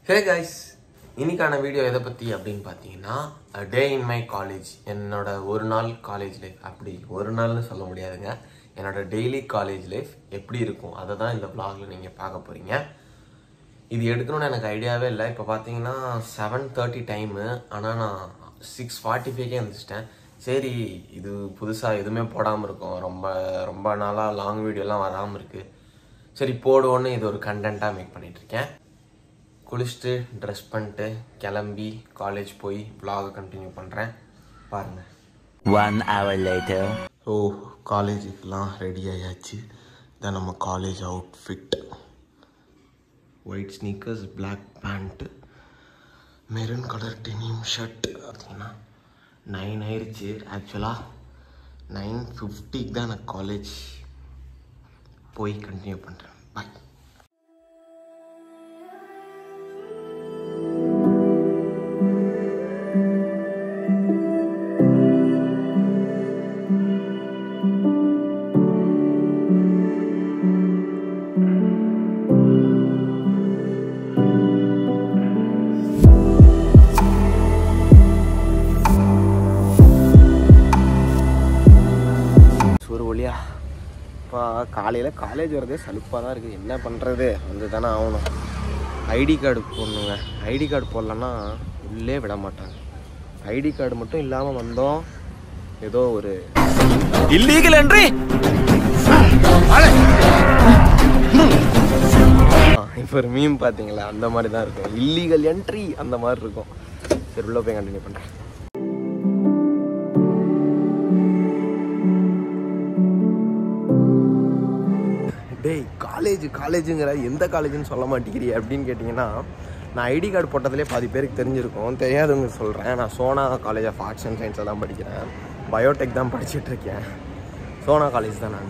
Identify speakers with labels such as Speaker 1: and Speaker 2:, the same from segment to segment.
Speaker 1: Hey guys இன்னைக்கான video எதை பற்றி அப்படின்னு பார்த்தீங்கன்னா டே இன் மை காலேஜ் என்னோட ஒரு நாள் காலேஜ் லைஃப் அப்படி ஒரு நாள்னு சொல்ல முடியாதுங்க என்னோட டெய்லி காலேஜ் லைஃப் எப்படி இருக்கும் அதை தான் இந்த vlogல நீங்கள் பார்க்க போகிறீங்க இது எடுக்கணும்னு எனக்கு ஐடியாவே இல்லை இப்போ பார்த்தீங்கன்னா செவன் தேர்ட்டி டைமு ஆனால் நான் சிக்ஸ் ஃபார்ட்டி ஃபைவ்க்கே எழுந்திரிச்சிட்டேன் சரி இது புதுசாக எதுவுமே போடாமல் இருக்கும் ரொம்ப ரொம்ப நாளாக லாங் வீடியோலாம் வராமல் இருக்குது சரி போடுவோன்னு இது ஒரு கண்டென்ட்டாக மேக் பண்ணிகிட்ருக்கேன் குளிச்சுட்டு ட்ரெஸ் பண்ணிட்டு கிளம்பி காலேஜ் போய் vlog கண்டினியூ பண்ணுறேன் பாருங்கள்
Speaker 2: One hour later.
Speaker 1: ஓ காலேஜுக்கெலாம் ரெடி ஆயாச்சு இதான் நம்ம college outfit white sneakers black pant maroon colour denim shirt பார்த்தீங்கன்னா நைன் ஆயிடுச்சு ஆக்சுவலாக நைன் ஃபிஃப்டிக்கு தான் நான் காலேஜ் போய் கண்டினியூ பண்ணுறேன் பாய் ஒரு வழியா இப்போ காலையில் காலேஜ் வரதே சலுப்பாக தான் இருக்குது என்ன பண்ணுறது வந்து தானே ஆகணும் ஐடி கார்டு போடணுங்க ஐடி கார்டு போடலன்னா உள்ளே விட மாட்டாங்க ஐடி கார்டு மட்டும் இல்லாமல் வந்தோம் ஏதோ ஒரு
Speaker 2: Illegal entry!
Speaker 1: இப்போ ஒரு மீம் பார்த்தீங்களா அந்த மாதிரி தான் இருக்கும் இல்லீகல் என்ட்ரி அந்த மாதிரி இருக்கும் சரி உள்ள போய் கண்டினியூ பண்ணுறேன் டேய் காலேஜ் காலேஜுங்கிற எந்த காலேஜ்னு சொல்ல மாட்டேங்கிறிய அப்படின்னு கேட்டிங்கன்னா நான் ஐடி கார்டு போட்டதுலேயே பாதி பேருக்கு தெரிஞ்சிருக்கும் தெரியாதவங்க சொல்கிறேன் நான் Sona college of arts and சயின்ஸில் தான் படிக்கிறேன் பயோடெக் தான் படிச்சுட்டு இருக்கேன் சோனா காலேஜ் தான் நான்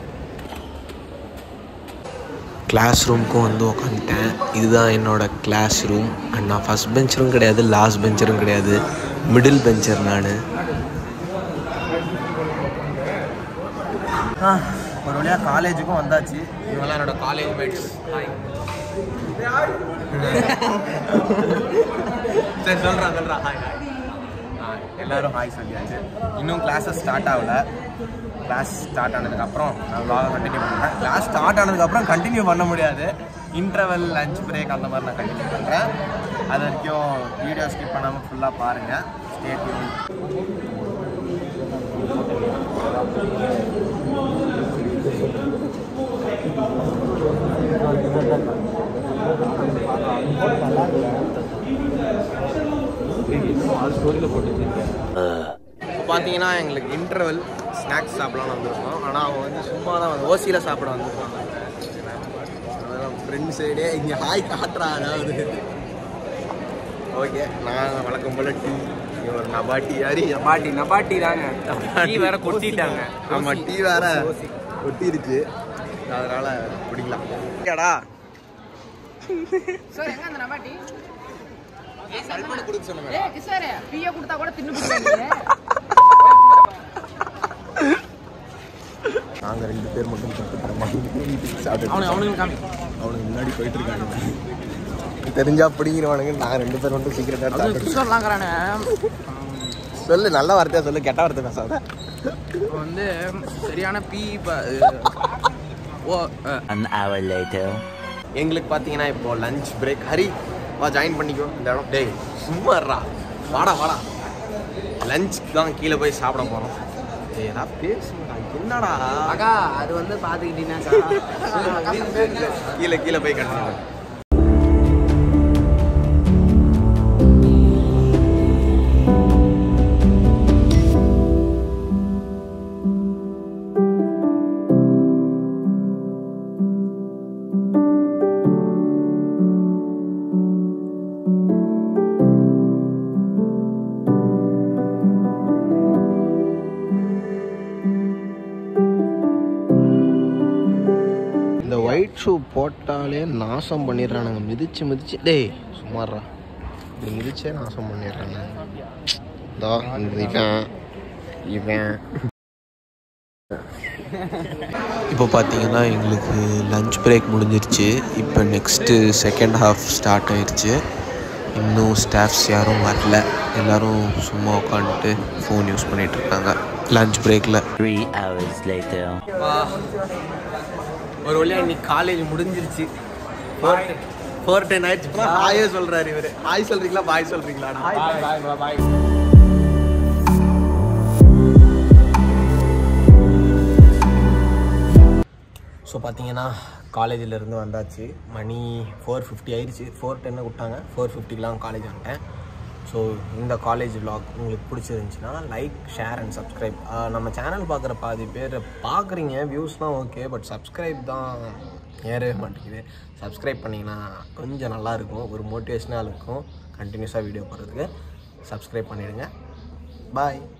Speaker 1: கிளாஸ் ரூமுக்கும் வந்து உக்காந்துட்டேன் இதுதான் என்னோட கிளாஸ் ரூம் அண்ட் நான் ஃபஸ்ட் பெஞ்சரும் கிடையாது லாஸ்ட் பெஞ்சரும் கிடையாது மிடில் பெஞ்சர் நான் ஒரு வழியாக காலேஜுக்கும் வந்தாச்சு இவங்கெல்லாம் என்னோட காலேஜ் மேட்ஸ் சரி சொல்கிறேன் சொல்கிறேன் ஹாய் ஹாய் எல்லாரும் ஹாய் சொல்லியாச்சு இன்னும் கிளாஸஸ் ஸ்டார்ட் ஆகல கிளாஸ் ஸ்டார்ட் ஆனதுக்கப்புறம் நான் vlog கண்டினியூ பண்ணுறேன் கிளாஸ் ஸ்டார்ட் ஆனதுக்கப்புறம் கண்டினியூ பண்ண முடியாது இன்டர்வல் லஞ்ச் பிரேக் அந்த மாதிரி நான் கண்டினியூ பண்ணுறேன் அது வரைக்கும் வீடியோ ஸ்கிப் பண்ணாமல் ஃபுல்லாக பாருங்கள் ஸ்டேட் பார்த்தீங்கன்னா எங்களுக்கு இன்டர்வல் ஸ்நாக்ஸ் சாப்பிடலாம் வந்திருக்கோம் ஆனால் அவங்க வந்து சும்மா தான் வந்து ஓசியில் சாப்பிட வந்திருக்காங்க அதெல்லாம் ஃப்ரெண்ட் சைடே இங்கே ஹாய் காட்டுறா அதாவது ஓகே நான் வழக்கம் போல டீ ஒரு நபாட்டி யாரி
Speaker 3: நபாட்டி நபாட்டி தாங்க டீ வேற கொட்டிட்டாங்க
Speaker 1: ஆமாம் டீ வேற கொட்டிருச்சு அதனால குடிக்கலாம் கேடா
Speaker 3: சார் எங்க அந்த நபாட்டி
Speaker 1: சல்மான் கொடுக்க சொன்னாங்க
Speaker 3: ஏ கிஷோரே டீயை கொடுத்தா கூட தின்னு குடிக்கிறீங்க
Speaker 1: நாங்க ரெண்டு பேர் மட்டும் சாப்பிட்டு
Speaker 3: அவனுக்கு அவனுக்கு காமி
Speaker 1: அவனுக்கு முன்னாடி போயிட்டு இருக்காங்க தெரிஞ்சா பிடிக்கிறவனுங்க நான் ரெண்டு பேர் மட்டும் சீக்கிரட்டா சாப்பிட்டு
Speaker 3: கிஷோர்லாங்கிறானே
Speaker 1: சொல்லு நல்ல வார்த்தையா சொல்லு கெட்ட வார்த்தை பேசாத
Speaker 3: இப்போ வந்து சரியான பீ ப- ஓ அஹ்,
Speaker 2: One hour later.
Speaker 1: எங்களுக்கு பார்த்தீங்கன்னா இப்போ லஞ்ச் பிரேக் ஹரி வா ஜாயின் பண்ணிக்கோ இந்த இடம் டேய் சும்மா இருடா வாடா வாடா லஞ்சுக்கு தான் கீழே போய் சாப்பிட போகிறோம் ஏய் ஏதாவது பேசுடா என்னடா
Speaker 3: அக்கா அது வந்து பாத்துக்கிட்டீங்கன்னா
Speaker 1: கீழே கீழே போய் கண்டினியூ இந்த ஒயிட் ஷூ போட்டாலே நாசம் பண்ணிடுறானுங்க மிதிச்சு மிதிச்சு டேய் சும்மாறா இப்படி மிதிச்சே நாசம் பண்ணிடுறானுங்க இதோ இந்த இவன் இவன்
Speaker 4: இப்போ பார்த்தீங்கன்னா எங்களுக்கு லஞ்ச் பிரேக் முடிஞ்சிருச்சு இப்போ நெக்ஸ்ட்டு செகண்ட் ஹாஃப் ஸ்டார்ட் ஆயிடுச்சு இன்னும் ஸ்டாஃப்ஸ் யாரும் வரல எல்லோரும் சும்மா உட்காந்துட்டு ஃபோன் யூஸ் பண்ணிகிட்டு இருக்காங்க லஞ்ச் பிரேக்கில்
Speaker 2: Three hours later.
Speaker 1: வா ஒரு வழியாக இன்னைக்கு காலேஜ் முடிஞ்சிருச்சு ஃபோர் டென் ஆயிடுச்சு இப்போ ஹாயே சொல்கிறாரு இவர் ஹாய் சொல்கிறீங்களா பாய் சொல்கிறீங்களா ஸோ பார்த்தீங்கன்னா காலேஜில் இருந்து வந்தாச்சு மணி ஃபோர் ஃபிஃப்டி ஆயிடுச்சு ஃபோர் டென்னு விட்டாங்க ஃபோர் ஃபிஃப்டிக்கெலாம் காலேஜ் வந்துட்டேன் ஸோ இந்த காலேஜ் vlog உங்களுக்கு பிடிச்சிருந்துச்சுன்னா லைக் ஷேர் அண்ட் சப்ஸ்கிரைப் நம்ம சேனல் பார்க்குற பாதி பேர் பார்க்குறீங்க வியூஸ்லாம் ஓகே பட் சப்ஸ்கிரைப் தான் ஏறவே மாட்டேங்குது சப்ஸ்கிரைப் பண்ணிங்கன்னா கொஞ்சம் நல்லாயிருக்கும் ஒரு மோட்டிவேஷனாக இருக்கும் கண்டினியூஸாக வீடியோ போடுறதுக்கு சப்ஸ்கிரைப் பண்ணிவிடுங்க பாய்